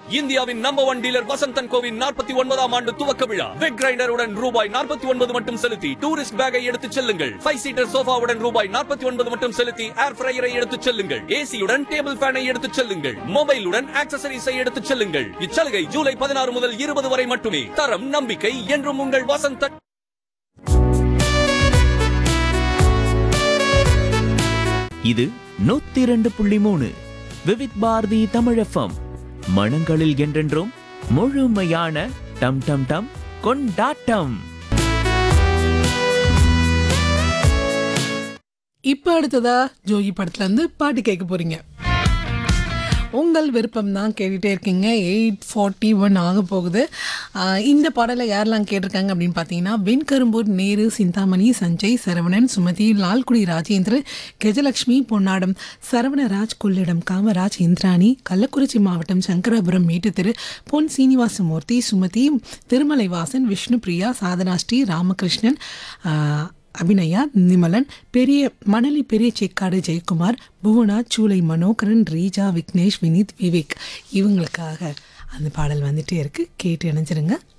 இந்தியாவின் number one dealer Vasanthan கோவின் நாற்பத்தி ஒன்பதாம் ஆண்டு துவக்க விழா வெக் கிரைண்டருடன் ரூபாய் நாற்பத்தி ஒன்பது மட்டும் செலுத்தி டூரிஸ்ட் பேக்கை எடுத்துச் செல்லுங்கள் ஃபைவ் சீட்டர் சோஃபாவுடன் ரூபாய் நாற்பத்தி ஒன்பது மட்டும் செலுத்தி ஏர் ஃப்ரையரை எடுத்துச் செல்லுங்கள் ஏசியுடன் டேபிள் ஃபேனை எடுத்துச் செல்லுங்கள் மொபைலுடன் ஆக்சசரிஸை எடுத்துச் செல்லுங்கள் இச்சலுகை ஜூலை பதினாறு முதல் இருபது வரை மட்டுமே தரம் நம்பிக்கை என்றும் உங்கள் வசந்தன் இது நூத்தி இரண்டு புள்ளி மூணு விவித் பாரதி தமிழஃபம் மனங்களில் என்றென்றும் முழுமையான டம் டம் டம் கொண்டாட்டம் இப்போ அடுத்ததா ஜோகி படத்துல இருந்து பாட்டு கேட்க போறீங்க உங்கள் விருப்பம் தான் கேட்டுகிட்டே இருக்கீங்க எயிட் ஃபார்ட்டி ஒன் ஆக போகுது ஆஹ் இந்த பாடலை யாரெல்லாம் கேட்டிருக்காங்க அப்படின்னு பார்த்தீங்கன்னா வெண்கரும்பூர் நேரு சிந்தாமணி சஞ்சய் சரவணன் சுமதி லால்குடி ராஜேந்திரன் கஜலட்சுமி பொன்னாடம் சரவணராஜ் கொள்ளிடம் காமராஜ் இந்திராணி கள்ளக்குறிச்சி மாவட்டம் சங்கராபுரம் மேட்டுத்தெரு பொன் சீனிவாசமூர்த்தி சுமதி திருமலைவாசன் விஷ்ணுபிரியா சாதனாஸ்ரீ ராமகிருஷ்ணன் ஆஹ் அபிநயா நிமலன் பெரிய மணலி பெரிய செக்காடு ஜெயக்குமார் புவனா சூலை மனோகரன் ரீஜா விக்னேஷ் வினீத் விவேக் இவங்களுக்காக அந்த பாடல் வந்துட்டே இருக்கு கேட்டு இணைஞ்சிருங்க